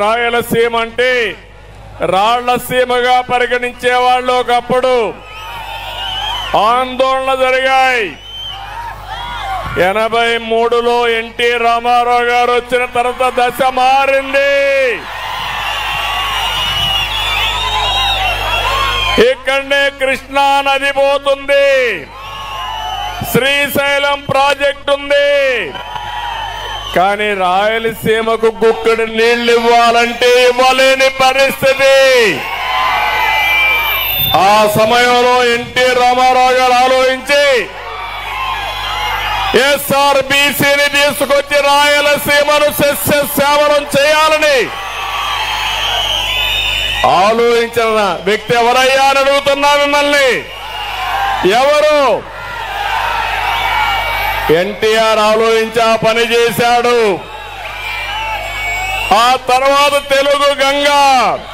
రాయలసీమ అంటే రాళ్లసీమగా పరిగణించే వాళ్ళు ఒకప్పుడు ఆందోళన జరిగాయి ఎనభై మూడులో ఎన్టీ రామారావు గారు వచ్చిన తర్వాత దశ మారింది ఇక్కడనే కృష్ణా నది పోతుంది శ్రీశైలం ప్రాజెక్ట్ ఉంది కానీ రాయలసీమకు గుక్కడి నీళ్లు ఇవ్వాలంటే ఇవ్వలేని పరిస్థితి ఆ సమయంలో ఎన్టీ రామారావు గారు ఆలోచించి ఎస్ఆర్బీసీని తీసుకొచ్చి రాయలసీమను సస్య సేవనం చేయాలని ఆలోచించిన వ్యక్తి ఎవరయ్యా అని అడుగుతున్నా మిమ్మల్ని ఎవరు ఎన్టీఆర్ ఆలోచించి ఆ పని చేశాడు ఆ తర్వాత తెలుగు గంగా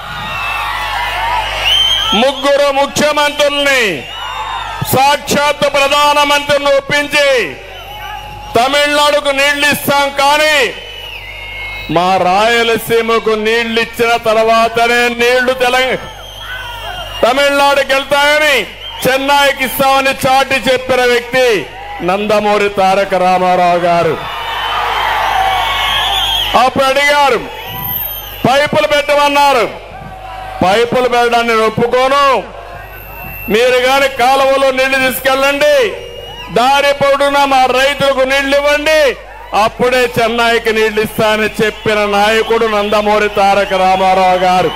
ముగ్గురు ముఖ్యమంత్రుల్ని సాక్షాత్ ప్రధానమంత్రిని ఒప్పించి తమిళనాడుకు నీళ్లు ఇస్తాం కానీ మా రాయలసీమకు నీళ్లు ఇచ్చిన తర్వాతనే నీళ్లు తెలంగాణ తమిళనాడుకి వెళ్తాయని చెన్నైకి ఇస్తామని చాటి చెప్పిన వ్యక్తి నందమూరి తారక రామారావు గారు అప్పుడు అడిగారు పైపులు పెట్టమన్నారు పైపులు పెట్టడాన్ని నేను ఒప్పుకోను మీరు గాని కాలువలో నీళ్లు తీసుకెళ్ళండి దారి పొడున మా రైతులకు నీళ్లు ఇవ్వండి అప్పుడే చెన్నైకి నీళ్లు ఇస్తానని చెప్పిన నాయకుడు నందమూరి తారక రామారావు గారు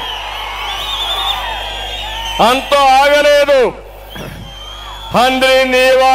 అంతో ఆగలేదు హంద్రి నీవా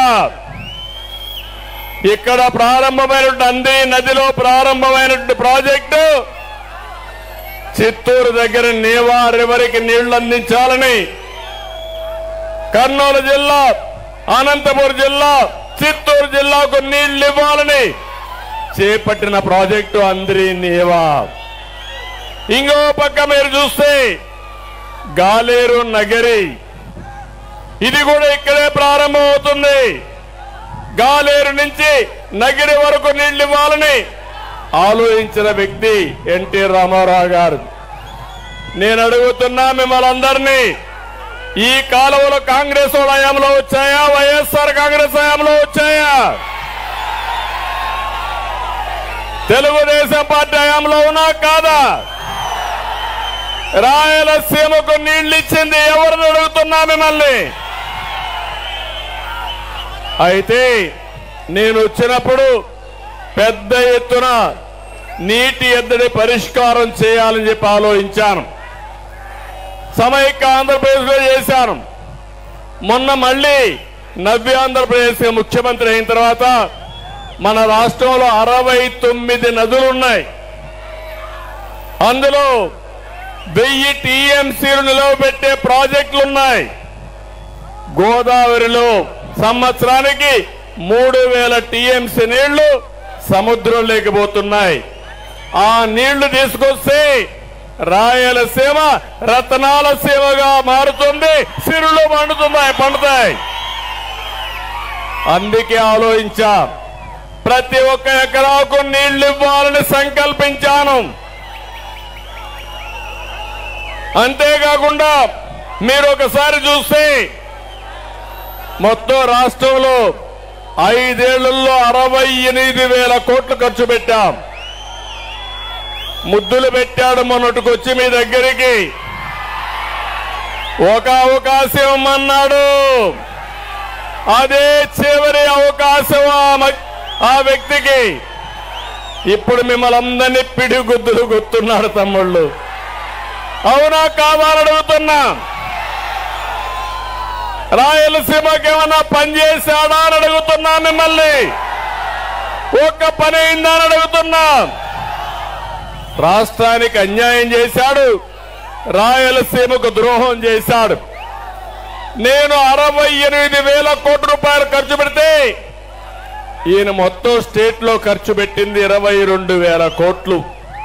ఇక్కడ ప్రారంభమైనటువంటి అంది నదిలో ప్రారంభమైనటువంటి ప్రాజెక్టు చిత్తూరు దగ్గర నీవా రివర్కి నీళ్లు అందించాలని కర్నూలు జిల్లా అనంతపురం జిల్లా చిత్తూరు జిల్లాకు నీళ్లు ఇవ్వాలని చేపట్టిన ప్రాజెక్టు అందరి నీవా ఇంకో పక్క మీరు చూస్తే గాలేరు నగరి ఇది కూడా ఇక్కడే ప్రారంభమవుతుంది గాలేరు నుంచి నగిరి వరకు నీళ్లు ఇవ్వాలని ఆలోచించిన వ్యక్తి ఎన్టీ రామారావు గారు నేను అడుగుతున్నా మిమ్మల్ని అందరినీ ఈ కాలువలు కాంగ్రెస్ వాళ్ళ హయాంలో వచ్చాయా వైఎస్ఆర్ కాంగ్రెస్ హయాంలో వచ్చాయా తెలుగుదేశం పార్టీ హయాంలో ఉన్నా కాదా రాయలసీమకు నీళ్లు ఇచ్చింది ఎవరిని అడుగుతున్నా మిమ్మల్ని అయితే నేను వచ్చినప్పుడు పెద్ద ఎత్తున నీటి ఎద్దడి పరిష్కారం చేయాలని చెప్పి ఆలోచించాను సమైక్య ఆంధ్రప్రదేశ్ లో చేశాను మొన్న మళ్ళీ నవ్య ఆంధ్రప్రదేశ్ ముఖ్యమంత్రి అయిన తర్వాత మన రాష్ట్రంలో అరవై తొమ్మిది నదులున్నాయి అందులో వెయ్యి టీఎంసీలు నిలవబెట్టే ప్రాజెక్టులు ఉన్నాయి గోదావరిలో సంవత్సరానికి మూడు వేల టీఎంసీ నీళ్లు సముద్రం లేకపోతున్నాయి ఆ నీళ్లు తీసుకొస్తే రాయలసీమ రతనాల సీమగా మారుతుంది సిరులు పండుతున్నాయి పండుతాయి అందుకే ఆలోచించా ప్రతి ఒక్క ఎకరాకు నీళ్లు ఇవ్వాలని సంకల్పించాను అంతేకాకుండా మీరు ఒకసారి చూస్తే మొత్తం రాష్ట్రంలో ఐదేళ్లలో అరవై ఎనిమిది వేల కోట్లు ఖర్చు పెట్టాం ముద్దులు పెట్టాడు మొన్నటికొచ్చి మీ దగ్గరికి ఒక అవకాశం ఇవ్వమన్నాడు అదే చివరి అవకాశం ఆ మ- ఆ వ్యక్తికి ఇప్పుడు మిమ్మల్ని అందరినీ పిడిగుద్దులు గుర్తున్నాడు తమ్ముళ్ళు అవునా కావాలని అడుగుతున్నా రాయలసీమకి ఏమన్నా పని చేశాడా అని అడుగుతున్నా మిమ్మల్ని ఒక్క పని అయిందా అని అడుగుతున్నా రాష్ట్రానికి అన్యాయం చేశాడు రాయలసీమకు ద్రోహం చేశాడు నేను అరవై ఎనిమిది వేల కోట్ల రూపాయలు ఖర్చు పెడితే ఈయన మొత్తం స్టేట్ లో ఖర్చు పెట్టింది ఇరవై రెండు వేల కోట్లు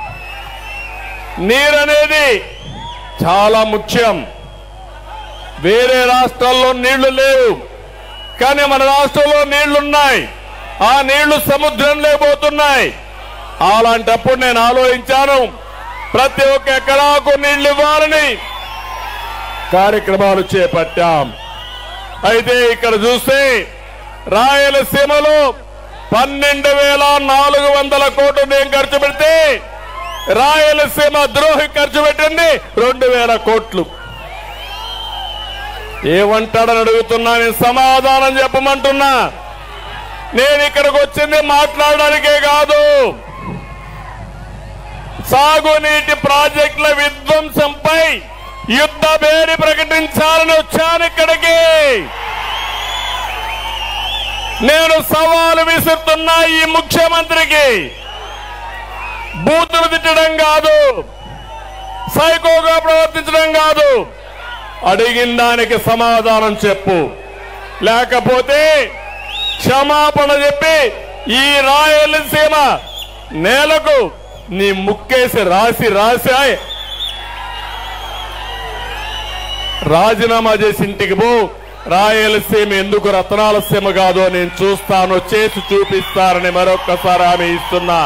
నీరనేది చాలా ముఖ్యం వేరే రాష్ట్రాల్లో నీళ్లు లేవు కానీ మన రాష్ట్రంలో నీళ్లున్నాయి ఆ నీళ్లు సముద్రంలో పోతున్నాయి అలాంటప్పుడు నేను ఆలోచించాను ప్రతి ఒక్క ఎకరాకు నీళ్లు ఇవ్వాలని కార్యక్రమాలు చేపట్టాం అయితే ఇక్కడ చూస్తే రాయలసీమలో పన్నెండు వేల నాలుగు వందల కోట్లు నేను ఖర్చు పెడితే రాయలసీమ ద్రోహి ఖర్చు పెట్టింది రెండు వేల కోట్లు ఏమంటాడని అడుగుతున్నా నేను సమాధానం చెప్పమంటున్నా నేను ఇక్కడికి వచ్చింది మాట్లాడడానికే కాదు సాగునీటి ప్రాజెక్టుల విధ్వంసంపై యుద్ధ భేరి ప్రకటించాలని వచ్చాను ఇక్కడికి నేను సవాలు విసురుతున్నా ఈ ముఖ్యమంత్రికి బూతులు తిట్టడం కాదు సైకోగా ప్రవర్తించడం కాదు అడిగిన దానికి సమాధానం చెప్పు లేకపోతే క్షమాపణ చెప్పి ఈ రాయలసీమ నేలకు నీ ముక్కేసి రాసి రాసి రాజీనామా చేసి ఇంటికి పో రాయలసీమ ఎందుకు రత్నాల సీమ కాదో నేను చూస్తాను చేసి చూపిస్తారని మరొక్కసారి హామీ ఇస్తున్నా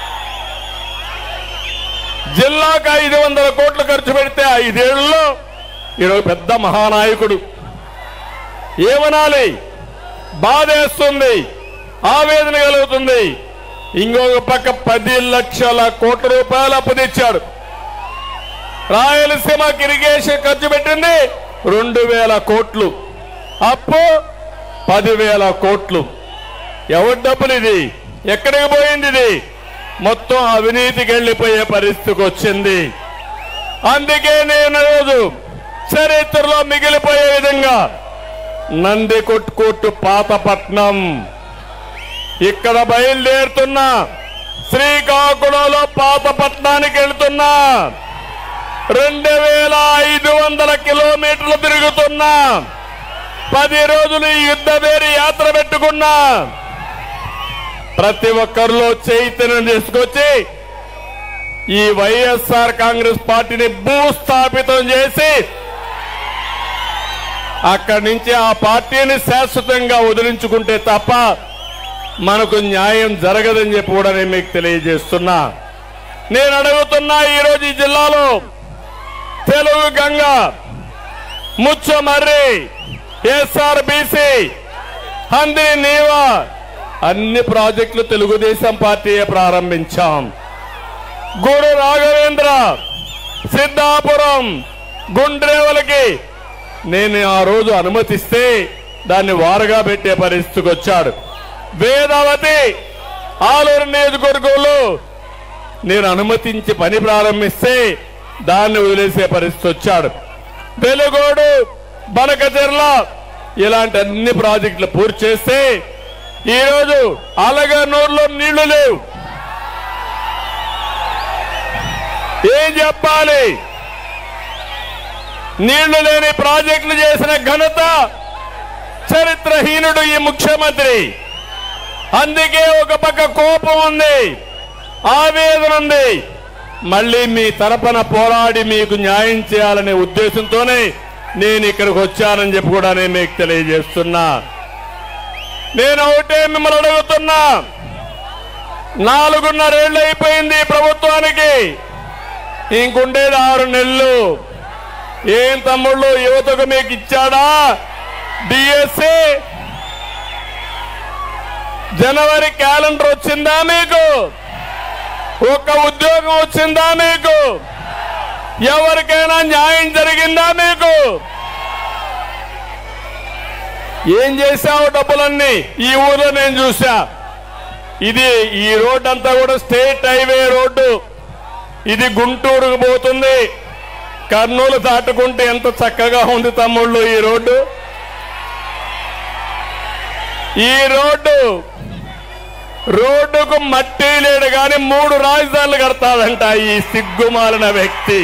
జిల్లాకు ఐదు వందల కోట్లు ఖర్చు పెడితే ఐదేళ్లలో ఈరోజు పెద్ద మహానాయకుడు ఏమనాలి బాధేస్తుంది ఆవేదన కలుగుతుంది ఇంకొక పక్క పది లక్షల కోట్ల రూపాయలు అప్పు తెచ్చాడు రాయలసీమకి ఇరిగేషన్ ఖర్చు పెట్టింది రెండు వేల కోట్లు అప్పు పదివేల కోట్లు ఎవరి డబ్బులు ఇది ఎక్కడికి పోయింది ఇది మొత్తం అవినీతికి వెళ్లిపోయే పరిస్థితికి వచ్చింది అందుకే నేను రోజు చరిత్రలో మిగిలిపోయే విధంగా నంది కొట్టుకొట్టు పాతపట్నం ఇక్కడ బయలుదేరుతున్నా శ్రీకాకుళంలో పాతపట్నానికి వెళ్తున్నా రెండు వేల ఐదు వందల కిలోమీటర్లు తిరుగుతున్నా పది రోజులు ఈ యుద్ధ వేరి యాత్ర పెట్టుకున్నా ప్రతి ఒక్కరిలో చైతన్యం తీసుకొచ్చి ఈ వైఎస్ఆర్ కాంగ్రెస్ పార్టీని భూస్థాపితం చేసి అక్కడి నుంచి ఆ పార్టీని శాశ్వతంగా వదిలించుకుంటే తప్ప మనకు న్యాయం జరగదని చెప్పి కూడా నేను మీకు తెలియజేస్తున్నా నేను అడుగుతున్నా ఈరోజు ఈ జిల్లాలో తెలుగు గంగ ముచ్చమర్రి ఎస్ఆర్బిసి హంది నీవా అన్ని ప్రాజెక్టులు తెలుగుదేశం పార్టీయే ప్రారంభించాం గూడు రాఘవేంద్ర సిద్ధాపురం గుండ్రేవలకి నేను ఆ రోజు అనుమతిస్తే దాన్ని వారగా పెట్టే పరిస్థితికి వచ్చాడు వేదావతి ఆలూరు నియోజకవర్గంలో నేను అనుమతించి పని ప్రారంభిస్తే దాన్ని వదిలేసే పరిస్థితి వచ్చాడు వెలుగోడు బనకచెర్ల ఇలాంటి అన్ని ప్రాజెక్టులు పూర్తి చేస్తే ఈరోజు అలగనూరులో నీళ్లు లేవు ఏం చెప్పాలి నీళ్లు లేని ప్రాజెక్టులు చేసిన ఘనత చరిత్రహీనుడు ఈ ముఖ్యమంత్రి అందుకే ఒక పక్క కోపం ఉంది ఆవేదన ఉంది మళ్ళీ మీ తరపున పోరాడి మీకు న్యాయం చేయాలనే ఉద్దేశంతోనే నేను ఇక్కడికి వచ్చానని చెప్పి కూడా నేను మీకు తెలియజేస్తున్నా నేను ఒకటే మిమ్మల్ని అడుగుతున్నా నాలుగున్నరేళ్ళు అయిపోయింది ఈ ప్రభుత్వానికి ఇంకుండేది ఆరు నెలలు ఏం తమ్ముళ్ళు యువతకు మీకు ఇచ్చాడా డిఎస్సి జనవరి క్యాలెండర్ వచ్చిందా మీకు ఒక ఉద్యోగం వచ్చిందా మీకు ఎవరికైనా న్యాయం జరిగిందా మీకు ఏం చేశావు డబ్బులన్నీ ఈ ఊర్లో నేను చూసా ఇది ఈ రోడ్ అంతా కూడా స్టేట్ హైవే రోడ్డు ఇది గుంటూరుకు పోతుంది కర్నూలు దాటుకుంటే ఎంత చక్కగా ఉంది తమ్ముళ్ళు ఈ రోడ్డు ఈ రోడ్డు రోడ్డుకు మట్టి లేడు కానీ మూడు రాజధానులు కడతాడంట ఈ సిగ్గుమాలిన వ్యక్తి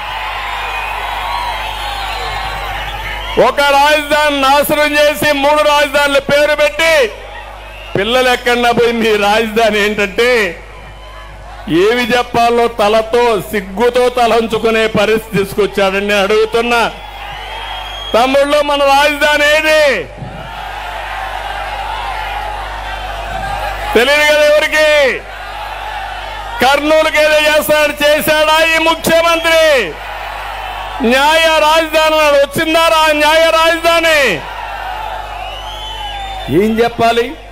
ఒక రాజధాని నాశనం చేసి మూడు రాజధానుల పేరు పెట్టి పిల్లలు ఎక్కడన్నా పోయి మీ రాజధాని ఏంటంటే ఏమి చెప్పాలో తలతో సిగ్గుతో తలంచుకునే పరిస్థితి తీసుకొచ్చాడని నేను అడుగుతున్నా తమ్ముళ్ళు మన రాజధాని ఏది తెలియదు కదా ఎవరికి కర్నూలుకి ఏదో చేస్తాడని చేశాడా ఈ ముఖ్యమంత్రి న్యాయ రాజధాని వచ్చిందా రా న్యాయ రాజధాని ఏం చెప్పాలి